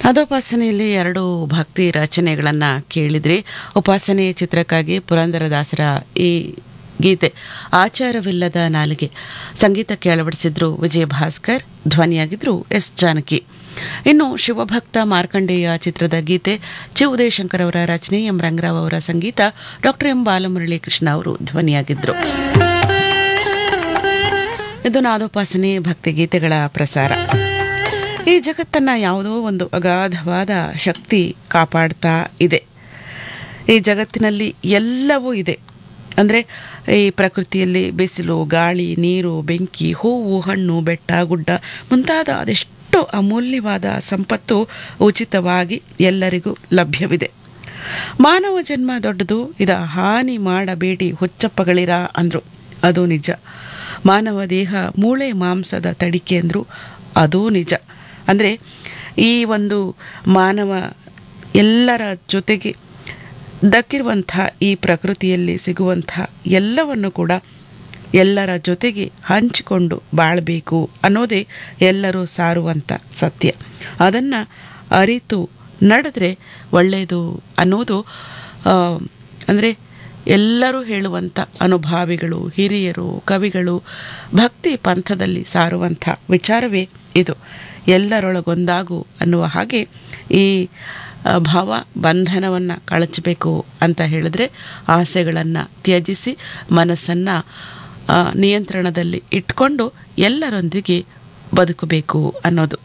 ಅದೋಪಾಸನೆಯಲ್ಲಿ ಎರಡು ಭಕ್ತಿ ರಚನೆಗಳನ್ನು ಕೇಳಿದ್ರಿ ಉಪಾಸನೆ ಚಿತ್ರಕ್ಕಾಗಿ ಪುರಂದರದಾಸರ ಈ ಗೀತೆ ಆಚಾರವಿಲ್ಲದ ನಾಲಿಗೆ ಸಂಗೀತಕ್ಕೆ ಅಳವಡಿಸಿದ್ರು ವಿಜಯ ಭಾಸ್ಕರ್ ಧ್ವನಿಯಾಗಿದ್ರು ಎಸ್ ಜಾನಕಿ ಇನ್ನು ಶಿವಭಕ್ತ ಮಾರ್ಕಂಡೇಯ ಚಿತ್ರದ ಗೀತೆ ಚಿ ಉದಯಶಂಕರ್ ಅವರ ರಚನೆ ಎಂ ರಂಗರಾವ್ ಅವರ ಸಂಗೀತ ಡಾಕ್ಟರ್ ಎಂ ಬಾಲಮುರಳಿ ಕೃಷ್ಣ ಅವರು ಧ್ವನಿಯಾಗಿದ್ರು ಇದು ನಾದೋಪಾಸನೆ ಭಕ್ತಿ ಗೀತೆಗಳ ಪ್ರಸಾರ ಈ ಜಗತ್ತನ್ನ ಯಾವುದೋ ಒಂದು ಅಗಾಧವಾದ ಶಕ್ತಿ ಕಾಪಾಡ್ತಾ ಇದೆ ಈ ಜಗತ್ತಿನಲ್ಲಿ ಎಲ್ಲವೂ ಇದೆ ಅಂದರೆ ಈ ಪ್ರಕೃತಿಯಲ್ಲಿ ಬಿಸಿಲು ಗಾಳಿ ನೀರು ಬೆಂಕಿ ಹೂವು ಹಣ್ಣು ಬೆಟ್ಟ ಗುಡ್ಡ ಮುಂತಾದ ಅದೆಷ್ಟು ಅಮೂಲ್ಯವಾದ ಸಂಪತ್ತು ಉಚಿತವಾಗಿ ಎಲ್ಲರಿಗೂ ಲಭ್ಯವಿದೆ ಮಾನವ ಜನ್ಮ ದೊಡ್ಡದು ಇದ ಹಾನಿ ಮಾಡಬೇಡಿ ಹುಚ್ಚಪ್ಪಗಳಿರ ಅಂದರು ಅದು ನಿಜ ಮಾನವ ದೇಹ ಮೂಳೆ ಮಾಂಸದ ತಡಿಕೆ ಅಂದರು ಅದೂ ನಿಜ ಅಂದರೆ ಈ ಒಂದು ಮಾನವ ಎಲ್ಲರ ಜೊತೆಗೆ ದಕ್ಕಿರುವಂಥ ಈ ಪ್ರಕೃತಿಯಲ್ಲಿ ಸಿಗುವಂಥ ಎಲ್ಲವನ್ನು ಕೂಡ ಎಲ್ಲರ ಜೊತೆಗೆ ಹಂಚಿಕೊಂಡು ಬಾಳಬೇಕು ಅನ್ನೋದೇ ಎಲ್ಲರೂ ಸಾರುವಂಥ ಸತ್ಯ ಅದನ್ನು ಅರಿತು ನಡೆದ್ರೆ ಒಳ್ಳೆಯದು ಅನ್ನೋದು ಅಂದರೆ ಎಲ್ಲರೂ ಹೇಳುವಂಥ ಅನುಭಾವಿಗಳು ಹಿರಿಯರು ಕವಿಗಳು ಭಕ್ತಿ ಪಂಥದಲ್ಲಿ ಸಾರುವಂಥ ವಿಚಾರವೇ ಇದು ಎಲ್ಲರೊಳಗೊಂದಾಗು ಅನ್ನುವ ಹಾಗೆ ಈ ಭಾವ ಬಂಧನವನ್ನು ಕಳಚಬೇಕು ಅಂತ ಹೇಳಿದ್ರೆ ಆಸೆಗಳನ್ನು ತ್ಯಜಿಸಿ ಮನಸ್ಸನ್ನು ನಿಯಂತ್ರಣದಲ್ಲಿ ಇಟ್ಕೊಂಡು ಎಲ್ಲರೊಂದಿಗೆ ಬದುಕಬೇಕು ಅನ್ನೋದು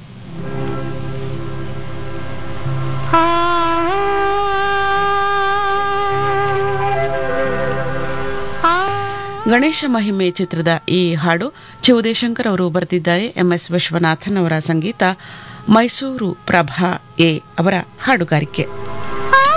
ಗಣೇಶ ಮಹಿಮೆ ಚಿತ್ರದ ಈ ಹಾಡು ಚಿ ಉದಯಶಂಕರ್ ಅವರು ಬರೆದಿದ್ದಾರೆ ಎಂ ಎಸ್ ವಿಶ್ವನಾಥನ್ ಅವರ ಸಂಗೀತ ಮೈಸೂರು ಪ್ರಭಾ ಎ ಅವರ ಹಾಡುಗಾರಿಕೆ